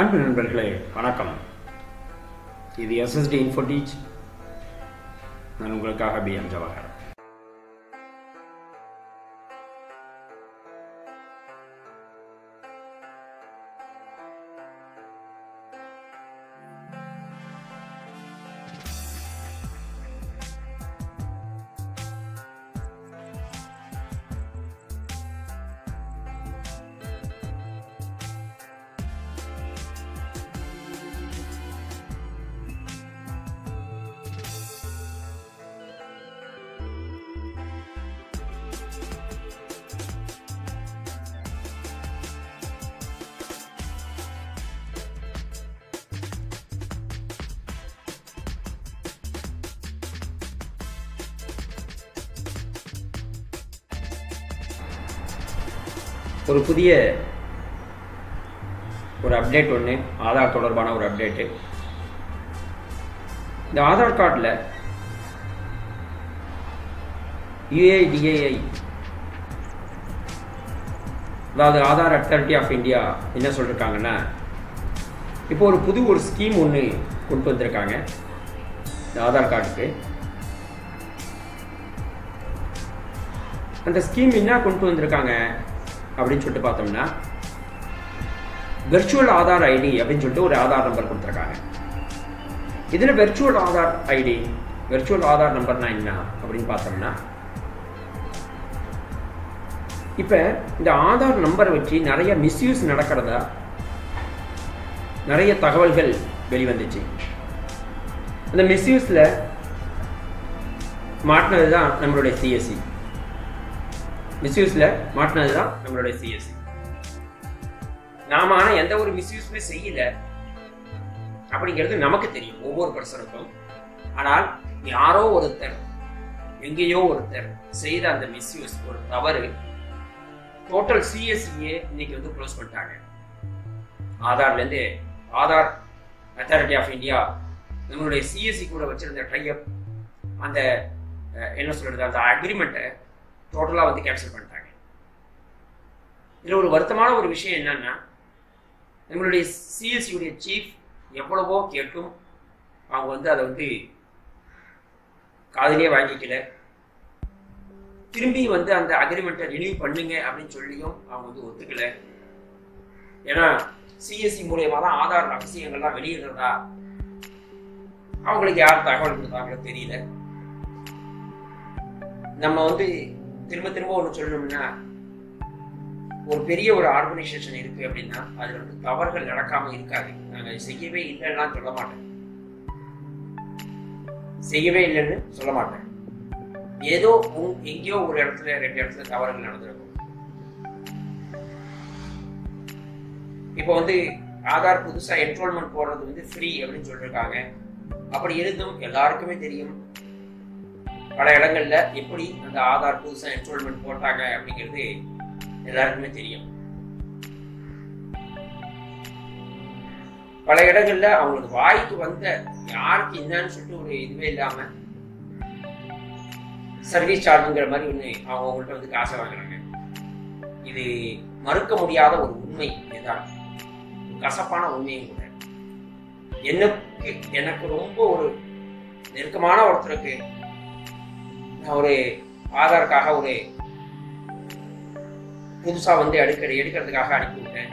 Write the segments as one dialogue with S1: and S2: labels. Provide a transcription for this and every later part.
S1: அன்பு நண்பர்களே வணக்கம் இது எஸ்எஸ்டி இன்ஃபோடீச் நான் உங்களுக்காக பி எம் ஜவஹர் ஒரு புதிய ஒரு அப்டேட் ஒன்று ஆதார் தொடர்பான ஒரு அப்டேட்டு இந்த ஆதார் கார்டில் யுஏடிஏஐ அதாவது ஆதார் அத்தாரிட்டி ஆஃப் இந்தியா என்ன சொல்லியிருக்காங்கன்னா இப்போ ஒரு புது ஒரு ஸ்கீம் ஒன்று கொண்டு வந்திருக்காங்க இந்த ஆதார் கார்டுக்கு அந்த ஸ்கீம் என்ன கொண்டு வந்திருக்காங்க அப்படின்னு சொல்லிட்டு பார்த்தோம்னா வெர்ச்சுவல் ஆதார் ஐடி அப்படின்னு சொல்லிட்டு ஒரு ஆதார் நம்பர் கொடுத்துருக்காங்க இதில் virtual Aadhaar ID virtual Aadhaar நம்பர்னா என்ன அப்படின்னு பார்த்தோம்னா இப்போ இந்த ஆதார் நம்பரை வச்சு நிறைய மிஸ்யூஸ் நடக்கிறதா நிறைய தகவல்கள் வெளிவந்துச்சு அந்த மிஸ்யூஸில் மாட்டினது தான் நம்மளுடைய சிஎஸ்சி மிஸ்யூஸில் மாட்டினது தான் நம்மளுடைய சிஎஸ்சி நாம ஆனால் எந்த ஒரு மிஸ்யூஸுமே செய்யல அப்படிங்கிறது நமக்கு தெரியும் ஒவ்வொரு பர்சனுக்கும் ஆனால் யாரோ ஒருத்தர் எங்கேயோ ஒருத்தர் செய்த அந்த மிஸ்யூஸ் ஒரு தவறு டோட்டல் சிஎஸ்சியே இன்னைக்கு வந்து க்ளோஸ் பண்ணிட்டாங்க ஆதார்லேருந்து ஆதார் அத்தாரிட்டி ஆஃப் இந்தியா நம்மளுடைய சிஎஸ்சி கூட வச்சிருந்த டைப் அந்த என்ன சொல்றது அந்த அக்ரிமெண்ட்டை டோட்டலாக வந்து கேன்சல் பண்ணிட்டாங்க இதில் ஒரு வருத்தமான ஒரு விஷயம் என்னன்னா நம்மளுடைய சிஎஸ்சியுடைய சீஃப் எவ்வளவோ கேட்டும் அவங்க வந்து அதை வந்து காதலியே வாங்கிக்கல திரும்பி வந்து அந்த அக்ரிமெண்ட்டை ரினியூ பண்ணுங்க அப்படின்னு சொல்லியும் அவங்க வந்து ஒத்துக்கல ஏன்னா சிஎஸ்சி மூலியமா தான் ஆதார் ரகசியங்கள்லாம் வெளியிடுறதா அவங்களுக்கு யார் தகவல் கொடுத்தாங்களோ தெரியல நம்ம வந்து திரும்ப திரும்ப ஒன்று சொல்லணும்னா ஒரு பெரிய ஒரு ஆர்கனைசேஷன் இருக்கு அப்படின்னா அதுல வந்து தவறுகள் நடக்காம இருக்காது நாங்க செய்யவே இல்லைன்னா சொல்ல மாட்டேன் செய்யவே இல்லைன்னு சொல்ல மாட்டேன் ஏதோ எங்கேயோ ஒரு இடத்துல ரெண்டு இடத்துல தவறுகள் நடந்திருக்கும் இப்போ வந்து ஆதார் புதுசா என்ரோல்மெண்ட் போடுறது வந்து ஃப்ரீ அப்படின்னு சொல்லியிருக்காங்க அப்படி இருந்தும் எல்லாருக்குமே தெரியும் பல இடங்கள்ல எப்படி அந்த ஆதார் புதுசா என்ரோல்மெண்ட் போட்டாங்க அப்படிங்கிறது எல்லாருக்குமே தெரியும் பல இடங்கள்ல அவங்களுக்கு வாய்க்கு வந்த யாருக்கு என்னன்னு சொல்லிட்டு ஒரு இதுவே இல்லாம சர்வீஸ் சார்ஜுங்கிற மாதிரி ஒண்ணு அவங்க அவங்கள்ட்ட வந்து காசை வாங்குறாங்க இது மறுக்க முடியாத ஒரு உண்மை இதுதான் கசப்பான உண்மையும் கூட எனக்கு எனக்கு ரொம்ப ஒரு நெருக்கமான ஒருத்தருக்கு நான் ஒரு ஆதாருக்காக ஒரு புதுசா வந்து எடுக்கிற எடுக்கிறதுக்காக அனுப்பி விட்டேன்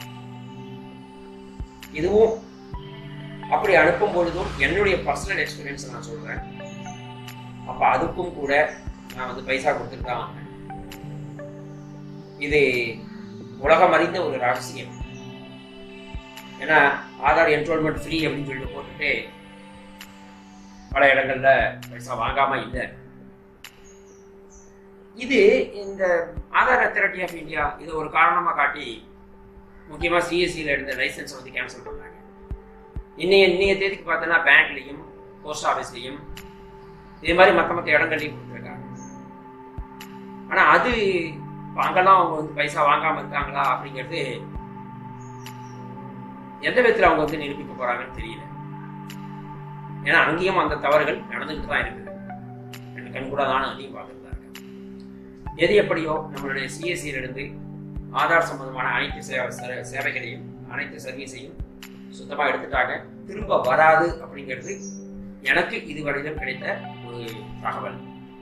S1: இதுவும் அப்படி அனுப்பும் பொழுதும் என்னுடைய பர்சனல் எக்ஸ்பீரியன்ஸ் நான் சொல்றேன் அப்ப அதுக்கும் கூட நான் வந்து பைசா கொடுத்துட்டு தான் வந்தேன் இது உலகம் அறிந்த ஒரு ரகசியம் ஏன்னா ஆதார் என்ரோல்மெண்ட் ஃப்ரீ அப்படின்னு சொல்லிட்டு போட்டுட்டு பல இடங்கள்ல பைசா வாங்காம இல்லை இது இந்த ஆதார் அத்தாரிட்டி ஆஃப் இந்தியா இதை ஒரு காரணமாக காட்டி முக்கியமாக சிஎஸ்சியில் இருந்த லைசன்ஸை வந்து கேன்சல் பண்ணாங்க இன்னைய இன்னைய தேதிக்கு பார்த்தோன்னா பேங்க்லையும் போஸ்ட் ஆஃபீஸ்லையும் இதே மாதிரி மற்ற மற்ற இடங்கள்லையும் கொடுத்துருக்காங்க ஆனால் அது அங்கெல்லாம் அவங்க வந்து பைசா வாங்காமல் இருக்காங்களா அப்படிங்கிறது எந்த விதத்தில் அவங்க வந்து நிரூபிக்க போறாங்கன்னு தெரியல ஏன்னா அங்கேயும் அந்த தவறுகள் நடந்துகிட்டு தான் இருக்குது எனக்கு கண் கூட தானே அதையும் பார்க்குறதா இருக்கு எது எப்படியோ நம்மளுடைய சிஎஸ்சியிலிருந்து ஆதார் சம்பந்தமான அனைத்து சேவை சேவைகளையும் அனைத்து சர்வீஸையும் சுத்தமாக எடுத்துட்டாங்க திரும்ப வராது அப்படிங்கிறது எனக்கு இதுவரையிலும் கிடைத்த ஒரு தகவல்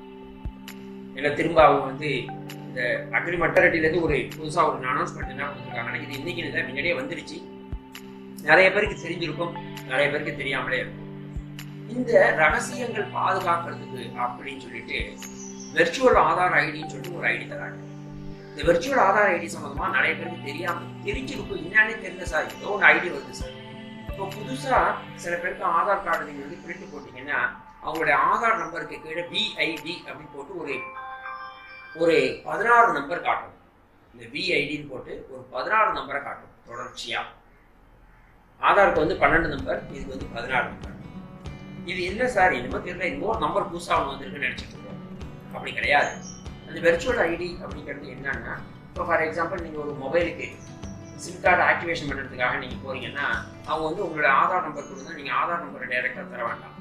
S1: ஏன்னா திரும்ப அவங்க வந்து இந்த அக்ரி மட்டரட்டிலேருந்து ஒரு புதுசாக ஒரு அனௌன்ஸ்மெண்ட் என்ன கொடுத்துருக்காங்க இது இன்னைக்கு இல்லை முன்னாடியே வந்துருச்சு நிறைய பேருக்கு தெரிஞ்சிருக்கும் நிறைய பேருக்கு தெரியாமலே இருக்கும் இந்த ரகசியங்கள் பாதுகாக்கிறதுக்கு அப்படின்னு சொல்லிட்டு வெர்ச்சுவல் ஆதார் ஐடின்னு சொல்லிட்டு ஒரு ஐடி தராங்க இந்த வெர்ச்சுவல் ஆதார் ஐடி சம்பந்தமா நிறைய பேருக்கு தெரியாம தெரிஞ்சிருக்கும் என்னன்னே தெரியல சார் ஏதோ ஒரு ஐடி வருது சார் இப்போ புதுசா சில பேருக்கு ஆதார் கார்டு நீங்க வந்து பிரிண்ட் போட்டீங்கன்னா அவங்களுடைய ஆதார் நம்பருக்கு கீழே விஐடி அப்படின்னு போட்டு ஒரு ஒரு பதினாறு நம்பர் காட்டும் இந்த விஐடின்னு போட்டு ஒரு பதினாறு நம்பரை காட்டும் தொடர்ச்சியா ஆதாருக்கு வந்து பன்னெண்டு நம்பர் இதுக்கு வந்து பதினாறு நம்பர் இது என்ன சார் என்னமோ தெரியல இன்னொரு நம்பர் புதுசாக அவங்க வந்திருக்குன்னு நினச்சிட்டு இருக்கோம் அப்படி கிடையாது அந்த வெர்ச்சுவல் ஐடி அப்படிங்கிறது என்னன்னா இப்போ ஃபார் எக்ஸாம்பிள் நீங்கள் ஒரு மொபைலுக்கு சிம் கார்டு ஆக்டிவேஷன் பண்ணுறதுக்காக நீங்கள் போறீங்கன்னா அவங்க வந்து உங்களோட ஆதார் நம்பர் கொடுத்தா நீங்கள் ஆதார் நம்பரை டைரெக்டாக தர வேண்டாம்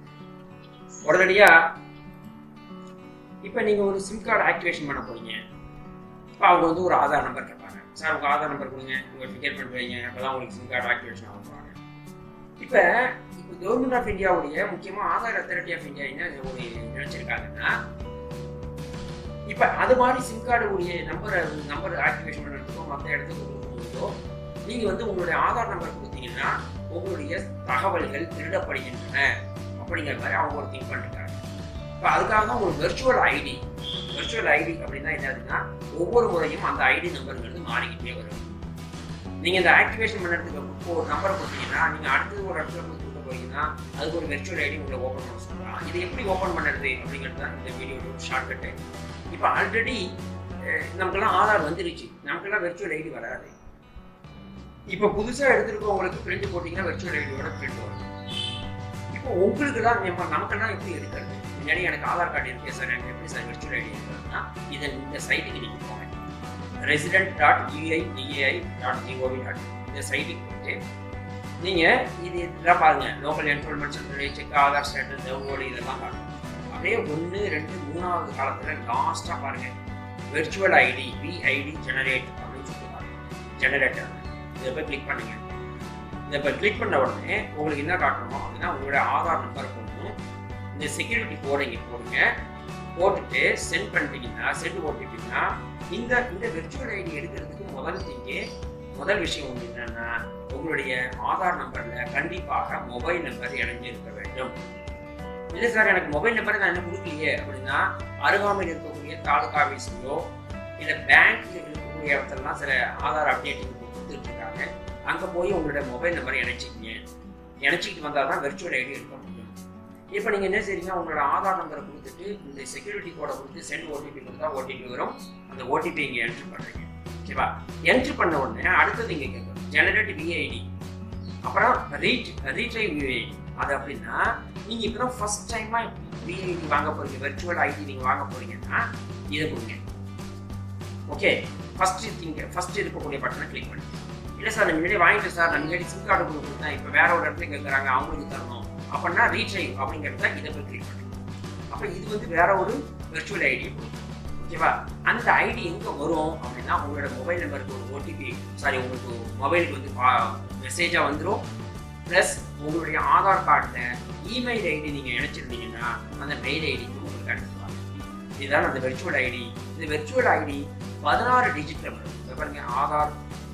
S1: உடனடியாக இப்போ நீங்கள் ஒரு சிம் கார்டு ஆக்டிவேஷன் பண்ண போறீங்க இப்போ அவங்க வந்து ஒரு ஆதார் நம்பர் கேட்பாங்க சார் உங்கள் ஆதார் நம்பர் கொடுங்க உங்கள் ஃபிங்கர் பிரிண்ட் வைங்க அப்போ தான் உங்களுக்கு சிம் கார்டு ஆக்டிவேஷன் ஆகும் போகிறாங்க இப்போ இப்போ கவர்மெண்ட் ஆஃப் இந்தியாவுடைய முக்கியமாக ஆதார் அத்தாரிட்டி ஆஃப் இந்தியா என்ன ஒரு நினைச்சிருக்காங்கன்னா இப்போ அது மாதிரி சிம் கார்டு உடைய நம்பரை நம்பர் ஆக்டிவேஷன் பண்ணுறதுக்கோ மற்ற இடத்துக்கு கொடுக்கும்போதோ நீங்கள் வந்து உங்களுடைய ஆதார் நம்பர் கொடுத்தீங்கன்னா உங்களுடைய தகவல்கள் திருடப்படுகின்றன அப்படிங்கிற மாதிரி அவங்க ஒரு திங்க் பண்ணிருக்காங்க இப்போ அதுக்காக தான் ஒரு வெர்ச்சுவல் ஐடி வெர்ச்சுவல் ஐடி அப்படின்னா என்னதுன்னா ஒவ்வொரு முறையும் அந்த ஐடி நம்பருங்கிறது மாறிக்கிட்டே வரும் நீங்க இந்த ஆக்டிவேஷன் பண்ணுறதுக்கு இப்போ ஒரு நம்பரை கொடுத்தீங்கன்னா நீங்க அடுத்தது ஒரு இடத்துல போய் கொடுக்க போறீங்கன்னா அதுக்கு ஒரு வெர்ச்சுவல் ஐடி உங்களை ஓப்பன் பண்ண சொல்லலாம் இது எப்படி ஓப்பன் பண்ணுறது அப்படிங்கிறது தான் இந்த வீடியோட ஷார்ட் கட்டு இப்போ ஆல்ரெடி நமக்கெல்லாம் ஆதார் வந்துருச்சு நமக்கெல்லாம் வெர்ச்சுவல் ஐடி வராது இப்போ புதுசாக எடுத்துருக்கவங்களுக்கு பிரிண்ட் போட்டிங்கன்னா வெர்ச்சுவல் ஐடியோட பிரிண்ட் வரும் இப்போ உங்களுக்கு தான் நம்ம நமக்கெல்லாம் எப்படி எடுக்கிறது முன்னாடி எனக்கு ஆதார் கார்டு இருக்கு சார் எனக்கு எப்படி சார் வெர்ச்சுவல் ஐடி இருக்கிறதுனா இதை இந்த சைட்டுக்கு நீங்கள் போங்க resident dot UI DAI dot GOV dot இந்த சைட்டுக்கு போயிட்டு நீங்கள் இது இதெல்லாம் பாருங்க local enrolment centre check Aadhaar status download இதெல்லாம் பாருங்க அப்படியே ஒன்று ரெண்டு மூணாவது காலத்தில் லாஸ்ட்டாக பாருங்க வெர்ச்சுவல் ஐடி விஐடி ஜெனரேட் அப்படின்னு சொல்லி பாருங்க ஜெனரேட்டர் இதை போய் கிளிக் பண்ணுங்க இதை இப்போ கிளிக் பண்ண உடனே உங்களுக்கு என்ன காட்டணும் அப்படின்னா உங்களுடைய ஆதார் நம்பர் போடணும் இந்த செக்யூரிட்டி கோடை இங்கே போடுங்க போட்டுட்டு சென்ட் பண்ணிட்டீங்கன்னா சென்ட் ஓட்டிட்டீங்கன்னா இந்த இந்த வெர்ச்சுவல் ஐடி எடுக்கிறதுக்கு முதல் திங்கே முதல் விஷயம் ஒன்று என்னன்னா உங்களுடைய ஆதார் நம்பர்ல கண்டிப்பாக மொபைல் நம்பர் இணைஞ்சிருக்க வேண்டும் இல்லை சார் எனக்கு மொபைல் நம்பர் நான் என்ன கொடுக்கலையே அப்படின்னா அருகாமையில் இருக்கக்கூடிய தாலுகா ஆஃபீஸ்லையோ இல்லை பேங்க்ல இருக்கக்கூடிய இடத்துலலாம் சில ஆதார் அப்டேட்டிங் கொடுத்துட்டு இருக்காங்க அங்கே போய் உங்களோட மொபைல் நம்பரை இணைச்சிக்கிங்க இணைச்சிக்கிட்டு வந்தால் தான் வெர்ச்சுவல் ஐடி எடுக்க முடியும் இப்போ நீங்கள் என்ன செய்றீங்க உங்களோட ஆதார் நம்பரை கொடுத்துட்டு இந்த செக்யூரிட்டி கோடை கொடுத்து சென்ட் ஓடிபி கொடுத்தா ஓடிபி வரும் அந்த ஓடிபி இங்கே என்ட்ரி பண்ணுறீங்க ஓகேவா என்ட்ரி பண்ண உடனே அடுத்தது இங்கே கேட்கும் ஜெனரேட் விஐடி அப்புறம் ரீட் ரீட்ரைவ் விஐடி அது அப்படின்னா நீங்கள் இப்போ தான் ஃபஸ்ட் டைமாக விஐடி வாங்க போகிறீங்க வெர்ச்சுவல் ஐடி நீங்கள் வாங்க போகிறீங்கன்னா இதை கொடுங்க ஓகே ஃபஸ்ட் திங்க ஃபஸ்ட் இருக்கக்கூடிய பட்டனை கிளிக் பண்ணி இல்லை சார் நான் முன்னாடி வாங்கிட்டேன் சார் நான் முன்னாடி சிம் கார்டு கொடுத்துருந்தேன் இப்போ வேற ஒரு இடத்துல கேட்குறாங்க அவங்களுக்கு தரணும் அப்படின்னா ரீட்ரைவ் அப்படிங்கிறத இதை போய் கிளிக் பண்ணுங்க அப்போ இது வந்து வேற ஒரு வெர்ச்சுவல் ஐடி ஓகேவா அந்த ஐடி எங்கே வரும் அப்படின்னா உங்களோட மொபைல் நம்பருக்கு ஒரு ஓடிபி சாரி உங்களுக்கு மொபைலுக்கு வந்து மெசேஜாக வந்துடும் ப்ளஸ் உங்களுடைய ஆதார் கார்டில் இமெயில் ஐடி நீங்கள் இணைச்சிருந்தீங்கன்னா அந்த மெயில் ஐடிக்கு உங்களுக்கு அனுப்புவாங்க இதுதான் அந்த வெர்ச்சுவல் ஐடி இந்த வெர்ச்சுவல் ஐடி பதினாறு டிஜிட்டில் வரும் இதை பாருங்க Aadhaar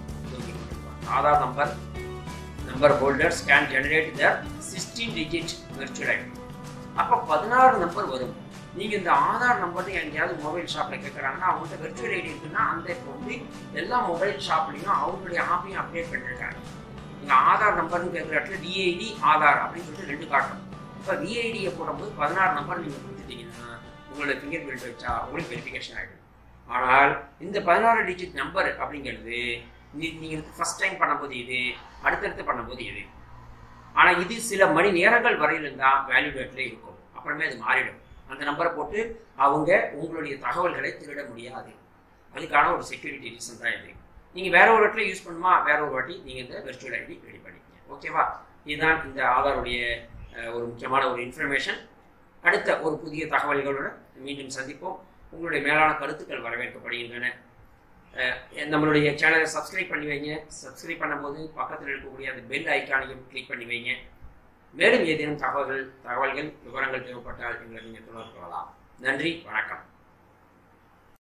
S1: Aadhaar number number holder scan generate the sixteen digit virtual ID அப்போ பதினாறு நம்பர் வரும் நீங்கள் இந்த ஆதார் நம்பர் எங்கேயாவது மொபைல் ஷாப்பில் கேட்குறாங்கன்னா அவங்கள்ட்ட வெர்ச்சுவல் ஐடி இருக்குன்னா அந்த இப்போ வந்து எல்லா மொபைல் ஷாப்லையும் அவங்களுடைய ஆப்பையும் அப்டேட் பண்ணிருக்காங்க நீங்கள் ஆதார் நம்பர்னு கேட்குற இடத்துல விஐடி ஆதார் அப்படின்னு சொல்லிட்டு ரெண்டு காட்டும் இப்போ விஐடியை போடும்போது பதினாறு நம்பர் நீங்கள் கொடுத்துட்டீங்கன்னா உங்களோட ஃபிங்கர் பிரிண்ட் வச்சா உங்களுக்கு வெரிஃபிகேஷன் ஆகிடும் ஆனால் இந்த பதினாறு டிஜிட் நம்பர் அப்படிங்கிறது நீங்கள் ஃபஸ்ட் டைம் பண்ணும்போது இது அடுத்தடுத்து பண்ணும்போது இது ஆனால் இது சில மணி நேரங்கள் வரையிலும் தான் வேல்யூடேட்டில் இருக்கும் அப்புறமே அது மாறிடும் அந்த நம்பரை போட்டு அவங்க உங்களுடைய தகவல்களை திருட முடியாது அதுக்கான ஒரு செக்யூரிட்டி ரீசன் தான் இது நீங்கள் வேற ஒரு இடத்துல யூஸ் பண்ணுமா வேற ஒரு வாட்டி நீங்கள் இந்த வெர்ச்சுவல் ஐடி ரெடி பண்ணிக்கங்க ஓகேவா இதுதான் இந்த ஆதாருடைய ஒரு முக்கியமான ஒரு இன்ஃபர்மேஷன் அடுத்த ஒரு புதிய தகவல்களுடன் மீண்டும் சந்திப்போம் உங்களுடைய மேலான கருத்துக்கள் வரவேற்கப்படுகின்றன அஹ், நம்மளுடைய சேனலை சப்ஸ்கிரைப் பண்ணி வைங்க சப்ஸ்கிரைப் பண்ணும்போது பக்கத்தில் இருக்கக்கூடிய அந்த பெல் ஐக்கானையும் கிளிக் பண்ணி வைங்க மேலும் ஏதேனும் தகவல்கள் தகவல்கள் விவரங்கள் தேவைப்பட்டால் எங்களை நீங்கள் தொடர்பு கொள்ளலாம் நன்றி வணக்கம்